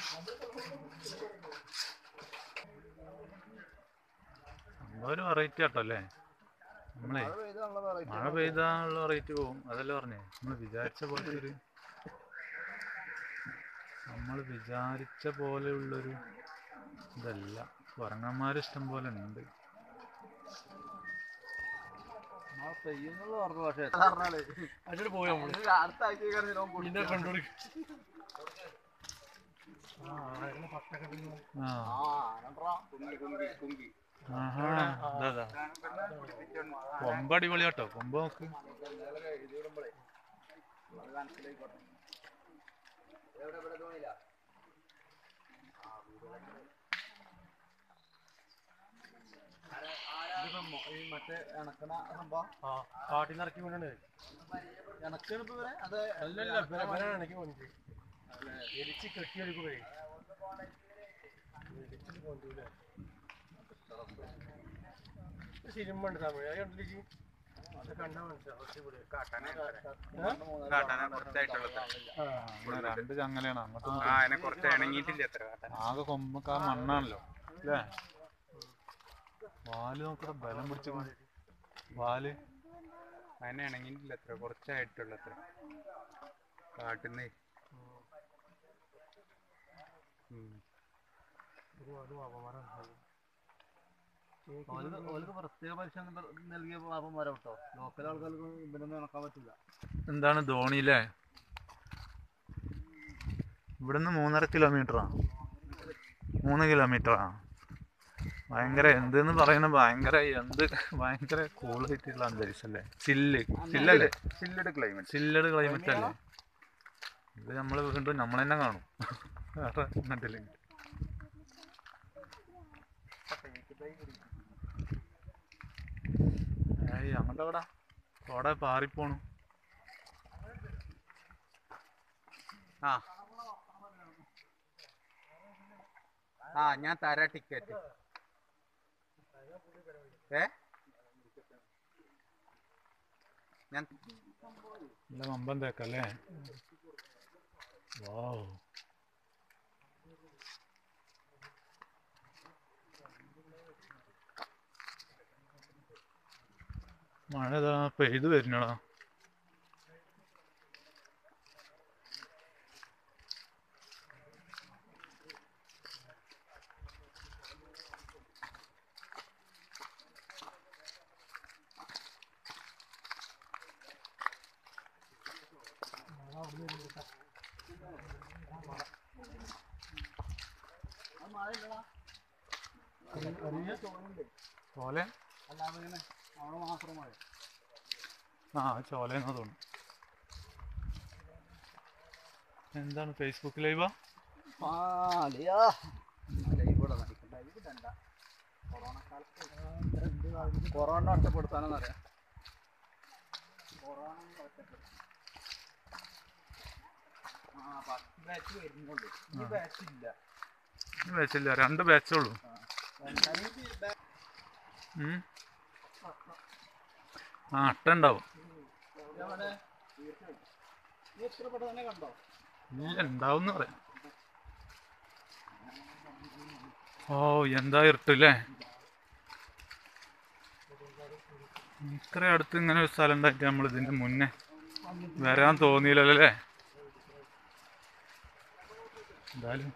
ഒരു വെറൈറ്റി ആട്ടോ അല്ലേ നമ്മളെ മഴ പെയ്താനുള്ള റേറ്റ് പോവും അതല്ലേ പറഞ്ഞേ നമ്മൾ വിചാരിച്ച പോലത്തെ ഒരു നമ്മൾ വിചാരിച്ച പോലെയുള്ളൊരു ഇതല്ല കുരങ്ങന്മാർ ഇഷ്ടം പോലെ ഉണ്ട് പെയ്യുന്നുള്ള പറഞ്ഞു പക്ഷേ അതിട്ട് പോയി നമ്മള് അടുത്ത ആഴ്ച പിന്നെ കണ്ടുപിടിക്കും ആ അങ്ങനെ പട്ടൊക്കെ തിന്നു. ആ കുങ്കി കുങ്കി കുങ്കി ആഹാ ഇതാ ഇതാ. കൊമ്പ് അടിപൊളിയാട്ടോ കൊമ്പ് നോക്ക് ഈ മറ്റേ ഇണക്കണ സംഭവം ആ കാട്ടിൽ നിന്ന് ഇറക്കി കൊണ്ടുണ്ട് ഇണക്കണ ഇപ്പൊ ഇവരെ അത് അല്ലല്ല ബലമാണ് എനിക്ക് കൊണ്ടു എരിച്ച് കെട്ടിയെടുക്കുവേ എരിച്ചിട്ട് കൊണ്ടൂല സിനിമ ഉണ്ട് തമിഴ് അത് കണ്ടില്ലേ അത് കണ്ടാ മനസ്സിലാവും കുറച്ചുകൂടി. ആ, ഇവിടെ രണ്ട് ചങ്ങലയാണ് അങ്ങോട്ടും ആ അതിനെ കുറച്ച് ഇണങ്ങിയിട്ടില്ല എത്ര കാട്ടാൻ ആകെ കൊമ്പൊക്കെ ആ മണ്ണാണല്ലോ അല്ലേ വാല് നോക്കട ബലം പിടിച്ച വാല് അതിനെ ഇണങ്ങിയിട്ടില്ല എത്ര കുറച്ചായിട്ടുള്ള എത്ര കാട്ടുന്നേ ഒരു അതും അപമാനമാണ്. ഓർക്ക് പ്രത്യേക പരിശീലനം നൽകിയ പാപന്മാരാ കേട്ടോ ലോക്കൽ ആൾക്കാർക്ക് ഇവരൊന്നും ഇണക്കാൻ പറ്റില്ല എന്താണ് ധോണി അല്ലേ ഇവിടുന്ന് മൂന്നര കിലോമീറ്ററാ മൂന്ന് കിലോമീറ്ററാ ഭയങ്കര എന്തെന്ന് പറയുന്നത് ഭയങ്കര എന്ത് ഭയങ്കര കൂളായിട്ടുള്ള അന്തരീക്ഷം അല്ലേ ചില്ല് ചില്ലല്ലേ ചില്ലഡ് ക്ലൈമറ്റ് ചില്ലട് ക്ലൈമറ്റ് അല്ലേ ഇത് നമ്മൾ വീണ്ടും നമ്മൾ തന്നെ കാണും വേറെ നട്ടില്ലെങ്കിൽ ഏയ് അങ്ങോട്ട് എവിടാ അവിടെ പാറിപ്പോണു ആ ആ ഞാൻ തരാ ടിക്കറ്റ് ഏ ഞാൻ നല്ല മമ്പം തേക്കല്ലേ വാവ് മഴ ഇതാ പെയ്തു വരുന്നടാ ചോല അല്ലാതെ ഇങ്ങനെ അവിടെ മാത്രം മഴ ആ ചോലയെന്നാ തോന്നുന്നു എന്താണ് ഫേസ്ബുക്ക് ലൈവാ പാലിയാ ഇവിടെ നടിക്കണ്ട ഇത് കണ്ട കൊറോണ കാലത്ത് കൊറോണ ഒറ്റപ്പെടുത്താനെന്നറിയാം കൊറോണ ഒറ്റപ്പെടുത്താൻ ആ ഫസ്റ്റ് ബാച്ച് വരുന്നുള്ളൂ ഈ ബാച്ച് ഇല്ല ബാച്ചില്ല രണ്ട് ബാച്ചേ ഉള്ളൂ രണ്ടാമത് batch ഉം. ആ അട്ട ഉണ്ടാവും എവിടെ? നീ എത്ര പെട്ടെന്ന് തന്നെ കണ്ടോ ഇല്ല ഉണ്ടാവും പറയാം ഓ എന്താ ഇരുട്ടല്ലേ ഇത്ര അടുത്ത് ഇങ്ങനെ ഒരു സ്ഥലം ഉണ്ടായിട്ട് നമ്മൾ ഇതിന്റെ മുന്നേ വരാൻ തോന്നിയില്ലല്ലോ അല്ലേ എന്തായാലും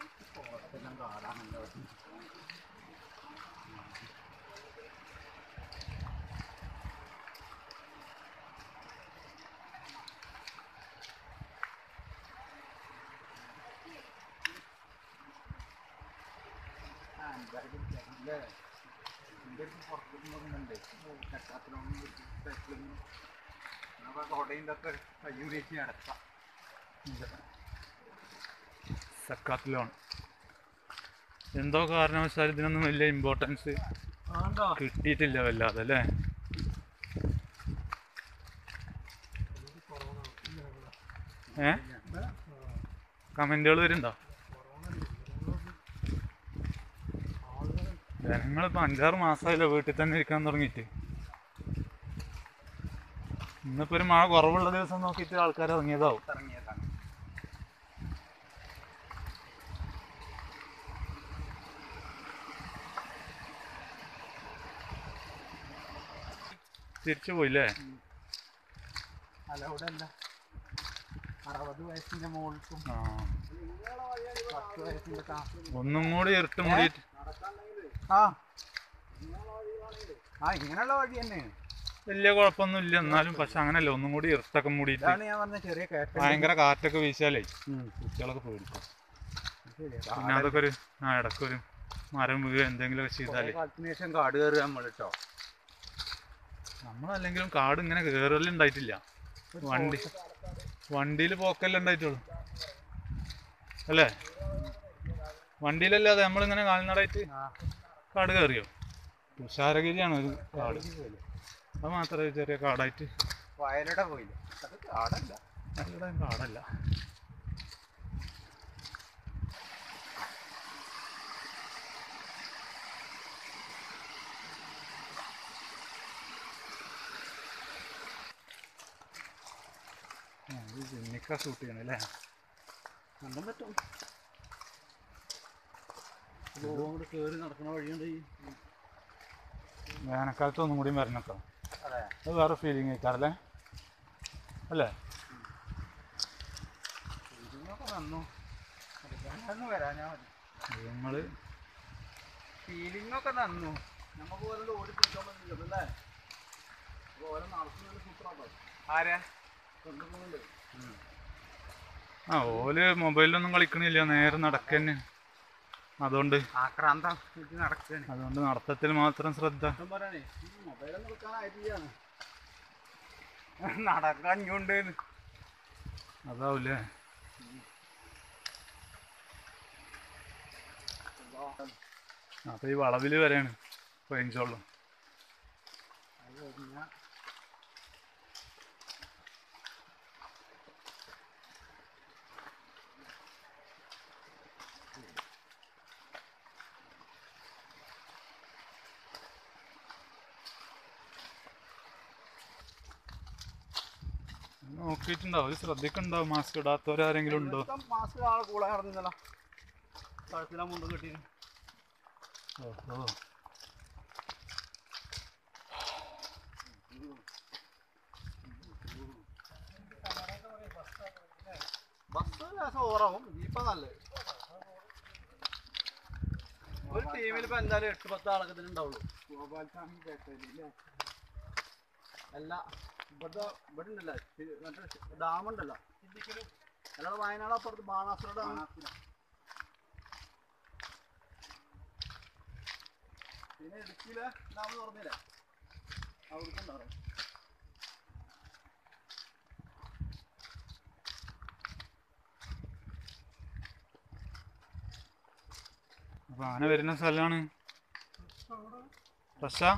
സക്കാത്ത് എന്തോ കാരണവശാൽ ഇതിനൊന്നും വലിയ ഇമ്പോർട്ടൻസ് ആണ്ടോ കിട്ടിയിട്ടില്ല വല്ലാതെ അല്ലേ ഏ കമന്റുകൾ വരുന്നുണ്ടോ ജനങ്ങളിപ്പോ അഞ്ചാറ് മാസമായില്ലോ വീട്ടിൽ തന്നെ ഇരിക്കാൻ തുടങ്ങിയിട്ട് ഇന്നിപ്പോ ഒരു മഴ കുറവുള്ള ദിവസം നോക്കിയിട്ട് ആൾക്കാർ ഇറങ്ങിയതാവും ഇറങ്ങിയതാണ് തിരിച്ചു പോയില്ലേ അലൗഡ് അല്ല അറുപത് വയസ്സിന്റെ മുകൾക്കും ആ പത്ത് വയസ്സിന്റെ താ ഒന്നും കൂടി ഇരുട്ട് മൂടിയിട്ട് ആ ആ ഇങ്ങനെയുള്ള വഴി തന്നെ വലിയ കുഴപ്പമൊന്നും ഇല്ല എന്നാലും പക്ഷെ അങ്ങനല്ല ഒന്നും കൂടി ഇരുട്ടൊക്കെ മൂടിയിട്ട് ഇതാണ് ഞാൻ പറഞ്ഞ ചെറിയ കയറ്റം ഭയങ്കര കാറ്റൊക്കെ വീശാലേ ഉം. കുട്ടികളൊക്കെ പേടിക്കും ശരിയാ. പിന്നെ അതൊക്കെ ഒരു ആ ഇടയ്ക്കൊരു മരം വീഴുക എന്തെങ്കിലുമൊക്കെ കുറേ ചെയ്താലേ കാലത്തിന് ശേഷം കാട് കയറുക നമ്മൾ കേട്ടോ നമ്മളല്ലെങ്കിലും കാട് ഇങ്ങനെ കയറലുണ്ടായിട്ടില്ല വണ്ടി വണ്ടിയിൽ പോക്കല്ലേ ഉണ്ടായിട്ടുള്ളൂ അല്ലേ വണ്ടിയിലല്ലാതെ നമ്മളിങ്ങനെ കാൽനടായിട്ട് കാട് കയറിയോ തുഷാരഗിരിയാണ് ഒരു കാട് അത് മാത്രമേ ചെറിയ കാടായിട്ട് വയലട പോയില്ല അത് കാടല്ല നല്ല കാടല്ല ജിമ്മിക്ക ഷൂട്ട് ചെയ്യണം അല്ലേ കണ്ടും പറ്റും അങ്ങോട്ട് കയറി നടക്കുന്ന വഴിയുണ്ട് ഈ വേനൽക്കാലത്ത് ഒന്നും കൂടി വരണട്ടോ അതെ അത് വേറെ ഫീലിംഗ് ആയിക്കാറല്ലേ അല്ലേ ഇതിനൊക്കെ വന്നു അതിന് വരാനാ മതി നിങ്ങള് ഫീലിംഗ് ഒക്കെ തന്നു നമുക്ക് ഓരോ ഓടി പിടിക്കാൻ പറ്റില്ല അല്ലേ ഓരോ നടത്തുന്നത് സൂപ്പറാണ് ആരാ കൊണ്ടുപോകുന്നുണ്ട് ആ ഓല് മൊബൈലിലൊന്നും കളിക്കണില്ല നേരെ നടക്കന്നെ അതുകൊണ്ട് ആക്രാന്തം ഇത് നടക്കുകയാണ് അതുകൊണ്ട് നടത്തത്തിൽ മാത്രം ശ്രദ്ധ ഞാൻ പറയാനേ മൊബൈലൊന്നും എടുക്കാനായിട്ടില്ലാണ് നടക്കഞ്ഞുണ്ട് അതാവൂലേ അപ്പൊ ഈ വളവില് വരെയാണ് റേഞ്ച് ഉള്ളു നോക്കിയിട്ടുണ്ടാവും ഇത് ശ്രദ്ധിക്കുന്നുണ്ടാവും മാസ്ക് ഇടാത്തവരാരെങ്കിലും ഉണ്ടോ മാസ്ക് ആളെ കൂടെ നടന്നില്ല കഴുത്തിലാ മുണ്ട് കെട്ടി ഓഹോ ബസ് ലേശം ഓവറാവും ജീപ്പാ നല്ലത് ഒരു ടീമിൽ ഇപ്പൊ എന്തായാലും എട്ട് പത്ത് ആളൊക്കെ തന്നെ ഉണ്ടാവുള്ളൂ അല്ല ഇവിടുത്തെ ഇവിടെ ഉണ്ടല്ലോ ഇത് മറ്റേ ഡാം ഉണ്ടല്ലോ അല്ലാതെ വയനാട് അപ്പുറത്ത് ബാണാസുര ഡാം പിന്നെ ഇടുക്കിയിലെ ഡാം തുറന്നില്ലേ അവിടുത്തെ ഉണ്ടാവും അപ്പൊ ആന വരുന്ന സ്ഥലമാണ് ഫ്രഷാ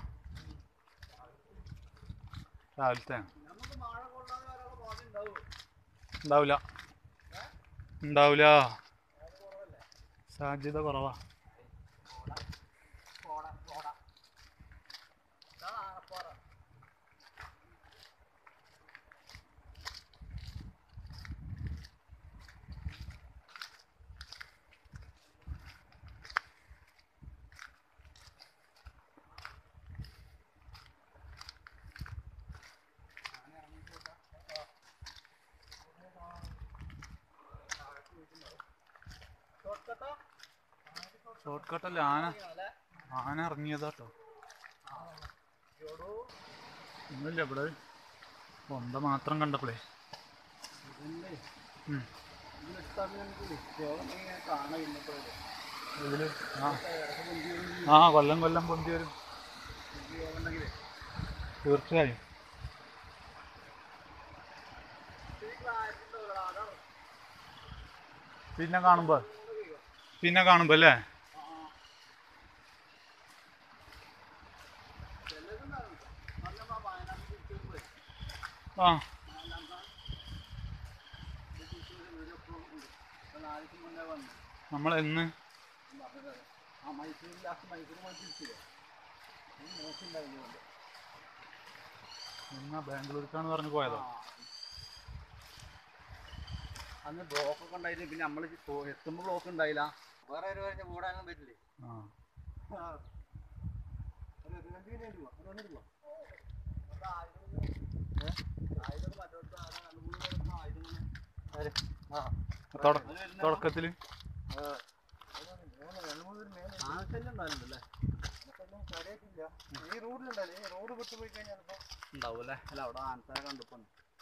രാവിലത്തെ നമുക്ക് മഴ കൊള്ളാതെ വരാനുള്ള പാതി ഉണ്ടാവും ഉണ്ടാവില്ല ഉണ്ടാവില്ല സാധ്യത കുറവാ ഷോർട്ട് കട്ടല്ല ആന ആന ഇറങ്ങിയതാട്ടോ ഒന്നുമില്ല ഇവിടെ കൊന്ത മാത്രം കണ്ടപ്പോഴേ ഉം. ഇതില് ആ ആ കൊല്ലം കൊല്ലം പൊന്തി വരും തീർച്ചയായും പിന്നെ കാണുമ്പോ പിന്നെ കാണുമ്പോ അല്ലേ ആ നമ്മൾ എന്ന് ആ മൈസൂരിൽ ലാസ്റ്റ് മൈസൂർ മത്സരിച്ചില്ലേ മോശമുണ്ടായിരുന്നു എന്നാ ബാംഗ്ലൂർക്കാണ് പറഞ്ഞു പോയതോ അന്ന് ബ്ലോക്ക് ഒക്കെ ഉണ്ടായില്ല പിന്നെ നമ്മൾ എത്തുമ്പോൾ ബ്ലോക്ക് ഉണ്ടായില്ല വേറെ ഒരു കഴിഞ്ഞ കൂടാനും പറ്റില്ലേ ആ തുട- തുടക്കത്തില് ഈ റോഡിലുണ്ടല്ലേ ഈ റോഡ് വിട്ടു പോയി കഴിഞ്ഞാൽ ഉണ്ടാവൂല്ലേ അല്ല അവിടെ ആനത്താനെ കണ്ടപ്പോ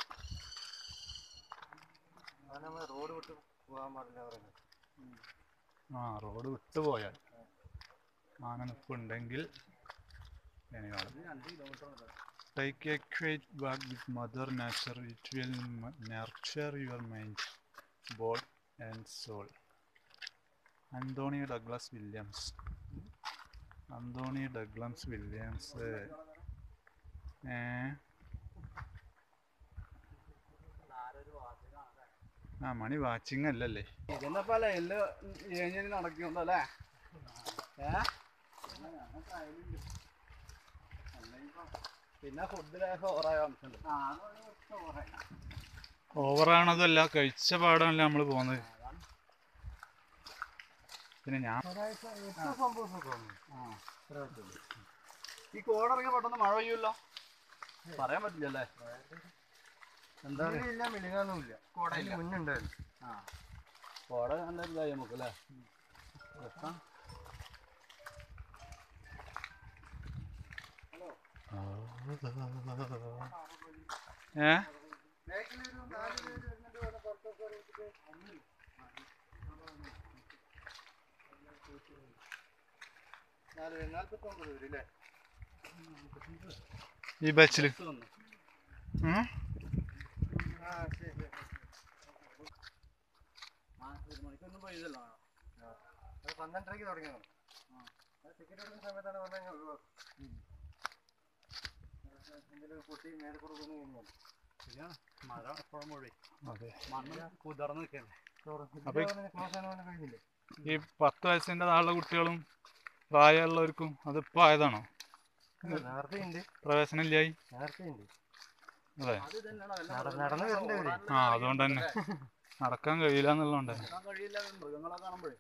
റോഡ് വിട്ട് പോകാൻ പാടില്ല പറയുന്നത് ആ റോഡ് വിട്ടു പോയാൽ ആന നിൽപ്പുണ്ടെങ്കിൽ ഇനി കാണും രണ്ട് kilometre Take a quiet walk with Mother Nature. It will m- nurture your mind, body, and soul. Anthony Douglas Williams Anthony Douglas Williams ഏ ആ മണി വാച്ചിങ് അല്ലല്ലേ ഇതെന്നപ്പോ അല്ലേ എല്ലാം ഏഞ്ഞിന് നടക്കുന്നുണ്ടോ അല്ലേ ഏ പിന്നെ ഫുഡ് ഓറായ അംശമുണ്ട് ഓവറാണതല്ല കഴിച്ച പാടാണല്ലോ നമ്മൾ പോകുന്നത് പിന്നെ ഞാൻ ഈ കോടിറങ്ങി പെട്ടെന്ന് മഴ പെയ്യൂല്ലോ പറയാൻ പറ്റില്ലല്ലേ എന്താ ഇല്ല മിളിങ്ങാന്നുമില്ല കോടയില്ല മുന്നുണ്ടായിരുന്നു ആ കോട നല്ല ഇതായി നമുക്ക് അല്ലേ രസം ഏ നാല്പത്തൊമ്പത് പേര് അല്ലേ ഈ ബച്ചില് വന്നു ഉം? ആ ശരി ശരി. ആ ഒരു മണിക്കൊന്നും പോയതല്ലോ അത് പന്ത്രണ്ടരയ്ക്ക് തുടങ്ങിയതാണ് ടിക്കറ്റ് എടുക്കുന്ന സമയത്താണ് പറഞ്ഞാൽ ഞാൻ ഒഴിവാക്കും എന്തെങ്കിലും പൊട്ടി മേലെ കൂടെ വീണ് കഴിഞ്ഞാൽ ശരിയാണ് മഴ എപ്പോഴും മഴ അതെ മണ്ണ് കുതിർന്ന് നിൽക്കല്ലേ അപ്പൊ ഈ- ക്ലോസ് ആകാൻ കഴിഞ്ഞില്ലേ ഈ പത്ത് വയസ്സിന്റെ താഴെ കുട്ടികളും പ്രായമുള്ളവർക്കും അതിപ്പോ ആയതാണോ നേരത്തെ ഉണ്ട് പ്രവേശനം ഇല്ലായി നേരത്തെ ഉണ്ട് അതെ അത് തന്നെയാണ് വല്ല നട- മൃഗങ്ങളെ നടന്ന് വരണ്ടേ ഇവര്? ഓടാനുള്ള ആ അതുകൊണ്ട് തന്നെ നടക്കാൻ കഴിയില്ല എന്നുള്ളതുകൊണ്ട് തന്നെ നടക്കാൻ കഴിയില്ല മൃഗങ്ങളെ കാണുമ്പോഴേ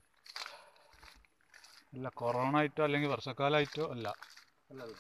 അല്ല കൊറോണ ആയിട്ടോ അല്ലെങ്കിൽ വർഷക്കാലമായിട്ടോ അല്ല അല്ലത്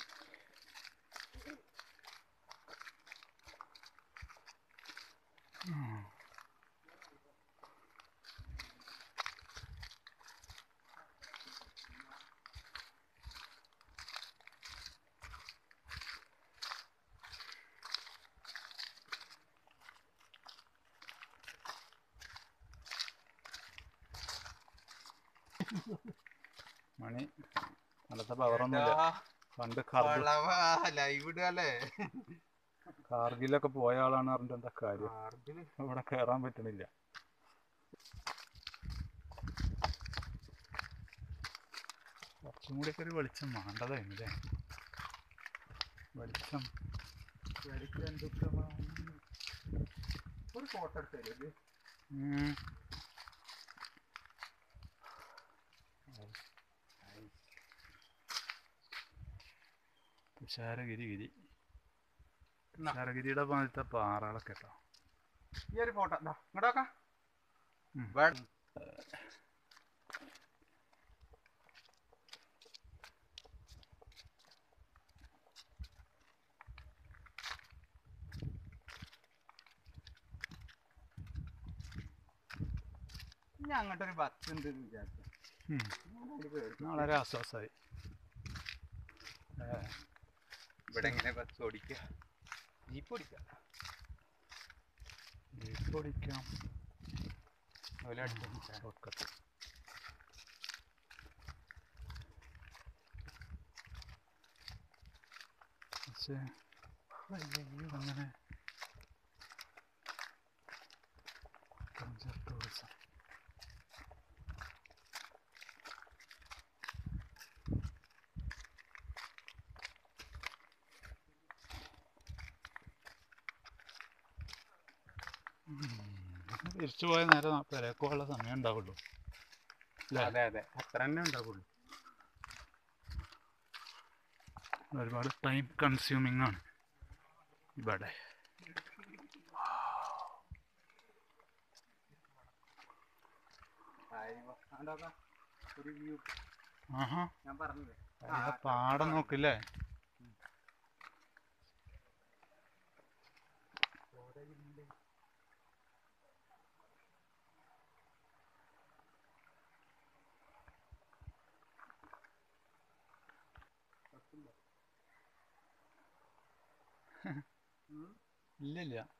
മണി അന്നത്തെ പവറൊന്നുമില്ല പണ്ട് കാർഗിൽ ലൈവ് ഇടുകയല്ലേ കാർഗിലൊക്കെ പോയ ആളാണ് പറഞ്ഞിട്ട് എന്താ കാര്യം ഇവിടെ കയറാൻ പറ്റണില്ല കുറച്ചും കൂടിയൊക്കെ ഒരു വെളിച്ചം വേണ്ടതായിരുന്നു അല്ലേ വെളിച്ചം ഒരു ഫോട്ടോ എടുത്തു തരും ഉം. തുഷാരഗിരി ഗിരി തുഷാരഗിരിയുടെ പോലത്തെ പാറകളൊക്കെ കേട്ടോ ഈ ഒരു ഫോട്ടോ ഇങ്ങോട്ടൊക്കെ ഉം. ഇനി അങ്ങോട്ടൊരു ബസ് ഉണ്ട് എന്ന് വിചാരിച്ചു ഉം. വളരെ ആശ്വാസമായി ഇവിടെ എങ്ങനെ ബസ് ഓടിക്കുക ജീപ്പ് ഓടിക്കുക ജീപ്പ് ഓടിക്കാം അതുപോലെ അടുത്ത് ഷോർട്ട് കട്ട് പക്ഷേ അങ്ങനെ കഞ്ചർ ടൂറിസം തിരിച്ചു പോയ നേരെ പെരക്കോള്ള സമയം ഉണ്ടാവുള്ളൂ അല്ലേ അതെ അതെ അത്ര തന്നെ ഉണ്ടാവുള്ളൂ ഒരുപാട് ടൈം കൺസ്യൂമിങ് ആണ് ഇവിടെ ഒരു വ്യൂ ആഹാ ഞാൻ പറഞ്ഞത് അതിന്റെ പാടം നോക്കില്ലേ ഇല്ലില്ല